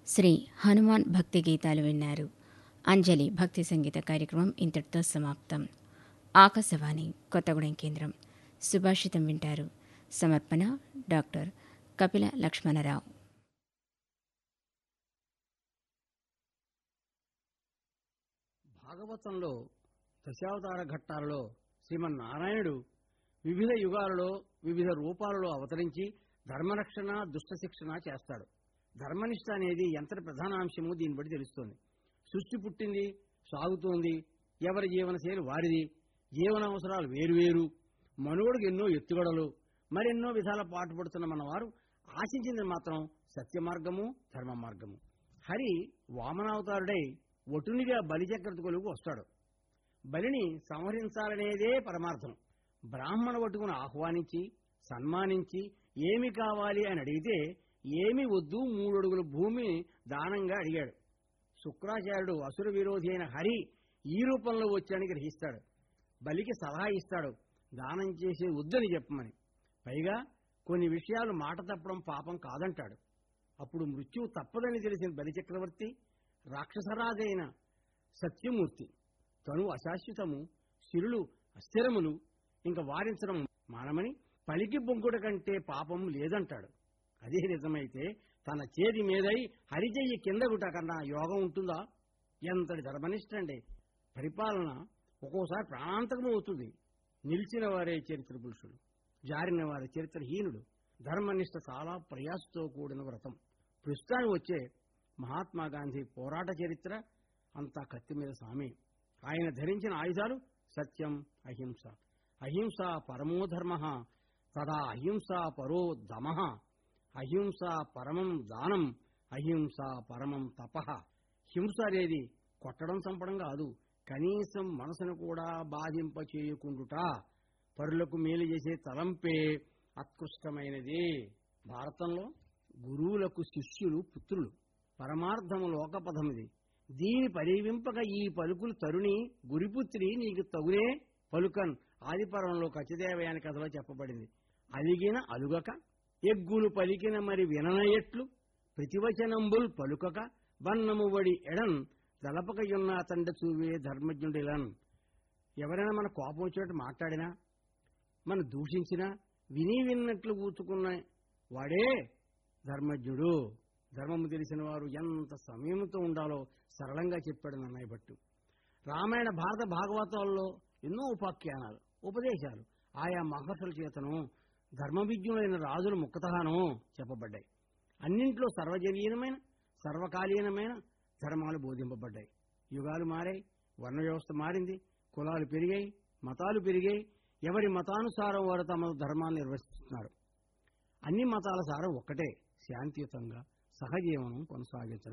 శ్రీ హనుమాన్ భక్తి గీతాలు విన్నారు అంజలి భక్తి సంగీత కార్యక్రమం ఇంతటితో సమాప్తం ఆకాశవాణి కొత్తగూడెం కేంద్రం సుభాషితం వింటారు సమర్పణ డాక్టర్ కపిల లక్ష్మణరావు భాగవతంలో దశావతార ఘట్టాలలో శ్రీమన్నారాయణుడు వివిధ యుగాలలో వివిధ రూపాలలో అవతరించి ధర్మరక్షణ దుష్ట శిక్షణ చేస్తాడు ధర్మనిష్ట అనేది ఎంతటి ప్రధానాంశము దీన్ని బట్టి తెలుస్తోంది సృష్టి పుట్టింది సాగుతోంది ఎవరి జీవనశైలి వారిది జీవన అవసరాలు వేరువేరు మనుగడకు ఎన్నో ఎత్తుగడలు మరెన్నో విధాల పాటుపడుతున్న మన వారు ఆశించింది మాత్రం సత్య మార్గము ధర్మ మార్గము హరి వామనావతారుడై ఒటునిగా బలిచక్రత కొలుగు వస్తాడు బలిని సంహరించాలనేదే పరమార్థం బ్రాహ్మణ వటుకును ఆహ్వానించి సన్మానించి ఏమి కావాలి అని అడిగితే ఏమి వద్దు మూడడుగుల భూమి దానంగా అడిగాడు శుక్రాచార్యుడు అసుర విరోధి అయిన హరి ఈ రూపంలో వచ్చాడని గ్రహిస్తాడు బలికి సలహా ఇస్తాడు దానం చేసే వద్దని చెప్పమని పైగా కొన్ని విషయాలు మాట తప్పడం పాపం కాదంటాడు అప్పుడు మృత్యువు తప్పదని తెలిసిన బలిచక్రవర్తి రాక్షసరాజైన సత్యమూర్తి తను అశాశ్వతము సిరులు అస్థిరములు ఇంకా వారించడం మానమని పలికి బొంకుట కంటే పాపం లేదంటాడు అదే నిజమైతే తన చేతి మీదై హరిచెయ్యి కిందగుట కన్నా యోగం ఉంటుందా ఎంతటి ధర్మనిష్టండి పరిపాలన ఒక్కోసారి ప్రాణాంతకం అవుతుంది నిలిచిన వారే చరిత్ర పురుషుడు జారిన వారి చరిత్రహీనుడు ధర్మనిష్ట చాలా ప్రయాసతో కూడిన వ్రతం ప్రస్తుతానికి వచ్చే మహాత్మా గాంధీ పోరాట చరిత్ర అంతా కత్తి మీద సామి ఆయన ధరించిన ఆయుధాలు సత్యం అహింస అహింస పరమో ధర్మ తదా అహింస పరో దమ అహింస పరమం దానం అహింస పరమం తప హింస అనేది కొట్టడం చంపడం కాదు కనీసం మనసును కూడా బాధింప చేయకుండుట పరులకు మేలు చేసే తలంపే అత్కృష్టమైనది భారతంలో గురువులకు శిష్యులు పుత్రులు పరమార్థము లోకపథమిది దీని పరివింపక ఈ పలుకులు తరుణి గురిపుత్రి నీకు తగునే పలుకన్ ఆదిపర్వంలో కచ్చిదేవయాని కథలో చెప్పబడింది అలిగిన అలుగక ఎగ్గులు పలికిన మరి విననయట్లు ప్రతివచనంబుల్ పలుకక బన్నము వడి ఎడన్ దలపకయున్న తండ చూవే ధర్మజ్ఞుడిలన్ ఎవరైనా మన కోపం వచ్చినట్టు మాట్లాడినా మన దూషించినా విని విన్నట్లు కూతుకున్న వాడే ధర్మజ్ఞుడు ధర్మము తెలిసిన వారు ఎంత సమయంతో ఉండాలో సరళంగా చెప్పాడు నన్నయ్య భట్టు రామాయణ భారత భాగవతాల్లో ఎన్నో ఉపాఖ్యానాలు ఉపదేశాలు ఆయా మహర్షుల చేతను ధర్మవిజ్ఞులైన రాజుల ముఖతహాను చెప్పబడ్డాయి అన్నింట్లో సర్వజనీయమైన సర్వకాలీనమైన ధర్మాలు బోధింపబడ్డాయి యుగాలు మారాయి వర్ణ వ్యవస్థ మారింది కులాలు పెరిగాయి మతాలు పెరిగాయి ఎవరి మతానుసారం వారు తమ ధర్మాన్ని నిర్వహిస్తున్నారు అన్ని మతాల సారం ఒక్కటే శాంతియుతంగా సహజీవనం కొనసాగించడం